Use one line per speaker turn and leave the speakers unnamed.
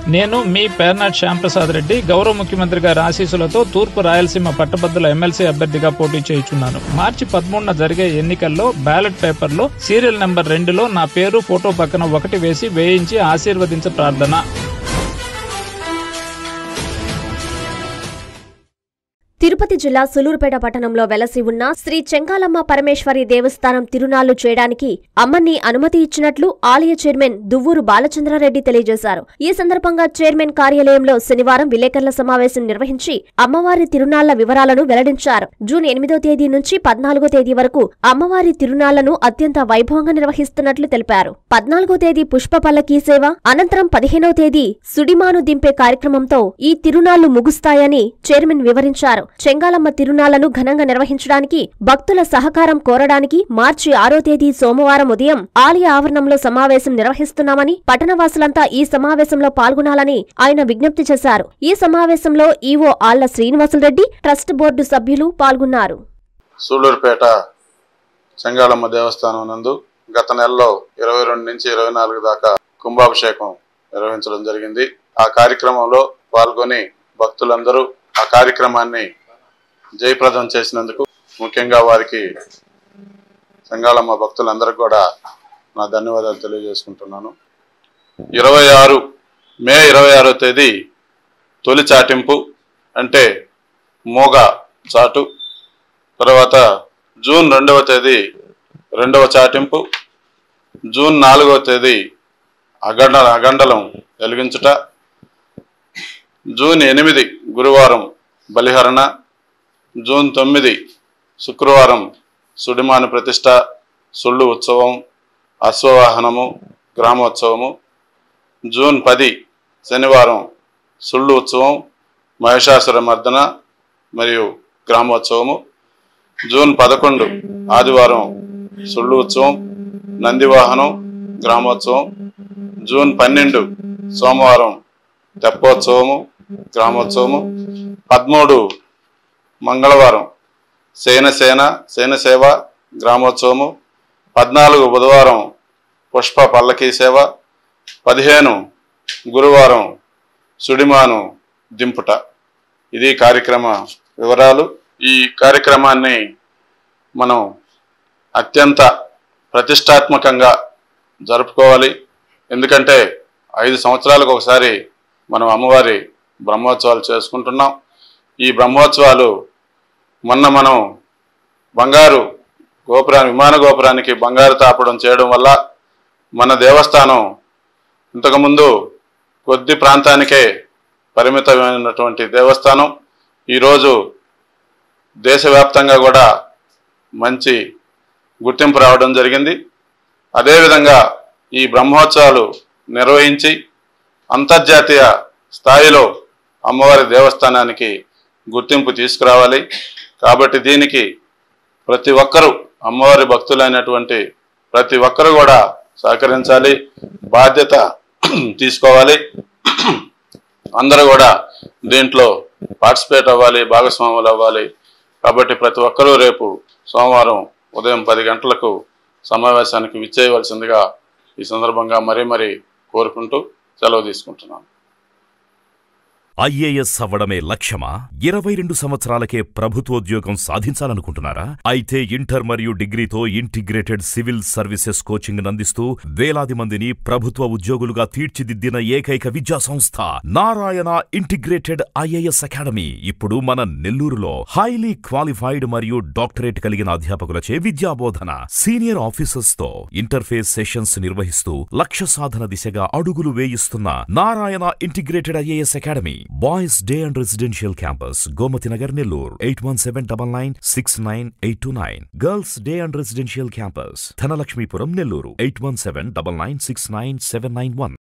నేను మీ పేర్నాట్ శ్యాంప్రసాద్ రెడ్డి గౌరవ ముఖ్యమంత్రి గారి ఆశీస్సులతో తూర్పు రాయలసీమ పట్టభద్రుల ఎమ్మెల్సీ అభ్యర్థిగా పోటీ చేయుచున్నాను మార్చి పదమూడున జరిగే ఎన్నికల్లో బ్యాలెట్ పేపర్లో సీరియల్ నెంబర్ రెండులో నా పేరు ఫోటో పక్కన ఒకటి వేసి వేయించి ఆశీర్వదించ ప్రార్థన
తిరుపతి జిల్లా సులూరుపేట పట్టణంలో వెలసి ఉన్న శ్రీ చెంగాలమ్మ పరమేశ్వరి దేవస్థానం తిరునాళ్లు చేయడానికి అమ్మని అనుమతి ఇచ్చినట్లు ఆలయ చైర్మన్ దువ్వూరు బాలచంద్రారెడ్డి తెలియజేశారు ఈ సందర్భంగా చైర్మన్ కార్యాలయంలో శనివారం విలేకరుల సమావేశం నిర్వహించి అమ్మవారి తిరునాళ్ల వివరాలను వెల్లడించారు జూన్ ఎనిమిదో తేదీ నుంచి పద్నాలుగో తేదీ వరకు అమ్మవారి తిరునాళ్లను అత్యంత వైభవంగా నిర్వహిస్తున్నట్లు తెలిపారు పద్నాలుగో తేదీ పుష్ప పల్లకీ సేవ అనంతరం పదిహేనో తేదీ సుడిమాను దింపే కార్యక్రమంతో ఈ తిరునాళ్లు ముగుస్తాయని చైర్మన్ వివరించారు చెంగాలమ్మ తిరునాళ్లను ఘనంగా నిర్వహించడానికి భక్తుల సహకారం కోరడానికి మార్చి ఆరో తేదీ సోమవారం ఉదయం ఆలయ ఆవరణంలో సమావేశం నిర్వహిస్తున్నామని పట్టణవాసులంతా ఈ సమావేశంలో పాల్గొనాలని ఆయన విజ్ఞప్తి చేశారు ఈ సమావేశంలో EO Alla Srinivasula Reddy trust board సభ్యులు పాల్గొన్నారు
సూళ్లూరుపేట చెంగాళమ్మ దేవస్థానం నందు గత నెలలో ఇరవై రెండు నుంచి ఇరవై నాలుగు దాకా కుంభాభిషేకం నిర్వహించడం జరిగింది ఆ కార్యక్రమంలో పాల్గొని భక్తులందరూ ఆ కార్యక్రమాన్ని జయప్రదం చేసినందుకు ముఖ్యంగా వారికి చెంగాళమ్మ భక్తులందరికీ కూడా నా ధన్యవాదాలు తెలియజేసుకుంటున్నాను ఇరవై ఆరు మే ఇరవై ఆరో తేదీ తొలి చాటింపు అంటే మోగ చాటు తర్వాత జూన్ రెండవ తేదీ రెండవ చాటింపు జూన్ నాలుగవ తేదీ అగండ అగండలం వెలిగించుట జూన్ ఎనిమిది గురువారం బలిహరణ జూన్ తొమ్మిది శుక్రవారం సుడిమాని ప్రతిష్ట సుళ్ళు ఉత్సవం అశ్వవాహనము గ్రామోత్సవము జూన్ పది శనివారం సుళ్ళు ఉత్సవం మహిషాసుర మర్దన మరియు గ్రామోత్సవము జూన్ పదకొండు ఆదివారం సుళ్ళు ఉత్సవం నందివాహనం గ్రామోత్సవం జూన్ పన్నెండు సోమవారం తెప్పోత్సవము గ్రామోత్సవము పదమూడు మంగళవారం సేనసేన సేనసేవ గ్రామోత్సవము పద్నాలుగు బుధవారం పుష్ప పల్లకీ సేవ పదిహేను గురువారం సుడిమాను దింపుట ఇది కార్యక్రమ వివరాలు ఈ కార్యక్రమాన్ని మనం అత్యంత ప్రతిష్టాత్మకంగా జరుపుకోవాలి ఎందుకంటే ఐదు సంవత్సరాలకు ఒకసారి మనం అమ్మవారి బ్రహ్మోత్సవాలు చేసుకుంటున్నాం ఈ బ్రహ్మోత్సవాలు మొన్న మనం బంగారు గోపురాన్ని విమాన గోపురానికి బంగారు తాపడం చేయడం వల్ల మన దేవస్థానం ఇంతకుముందు కొద్ది ప్రాంతానికే పరిమితమైనటువంటి దేవస్థానం ఈరోజు దేశవ్యాప్తంగా కూడా మంచి గుర్తింపు రావడం జరిగింది అదేవిధంగా ఈ బ్రహ్మోత్సవాలు నిర్వహించి అంతర్జాతీయ స్థాయిలో అమ్మవారి దేవస్థానానికి గుర్తింపు తీసుకురావాలి కాబట్టి దీనికి ప్రతి ఒక్కరూ అమ్మవారి భక్తులైనటువంటి ప్రతి ఒక్కరు కూడా సహకరించాలి బాధ్యత తీసుకోవాలి అందరూ కూడా దీంట్లో పార్టిసిపేట్ అవ్వాలి భాగస్వాములు అవ్వాలి కాబట్టి ప్రతి ఒక్కరూ రేపు సోమవారం ఉదయం పది గంటలకు సమావేశానికి విచ్చేయవలసిందిగా ఈ సందర్భంగా మరీ మరీ కోరుకుంటూ సెలవు తీసుకుంటున్నాను
ఐఏఎస్ అవ్వడమే లక్ష్యమా ఇరవై రెండు సంవత్సరాలకే ప్రభుత్వోద్యోగం సాధించాలనుకుంటున్నారా అయితే ఇంటర్ మరియు డిగ్రీతో ఇంటిగ్రేటెడ్ సివిల్ సర్వీసెస్ కోచింగ్ అందిస్తూ వేలాది మందిని ప్రభుత్వ ఉద్యోగులుగా తీర్చిదిద్దిన ఏకైక విద్యా సంస్థ నారాయణ ఇంటిగ్రేటెడ్ ఐఏఎస్ అకాడమీ ఇప్పుడు మన నెల్లూరులో హైలీ క్వాలిఫైడ్ మరియు డాక్టరేట్ కలిగిన అధ్యాపకులచే విద్యాబోధన సీనియర్ ఆఫీసర్స్ తో ఇంటర్ఫేస్ సెషన్స్ నిర్వహిస్తూ లక్ష్య సాధన దిశగా అడుగులు వేయిస్తున్న Narayana integrated IAS academy boys day and residential campus Gomathi Nagar Nellore eight one seven double nine six nine eight two nine girls day and residential campus Dhanalakshmipuram Nellore eight one seven double nine six nine seven nine one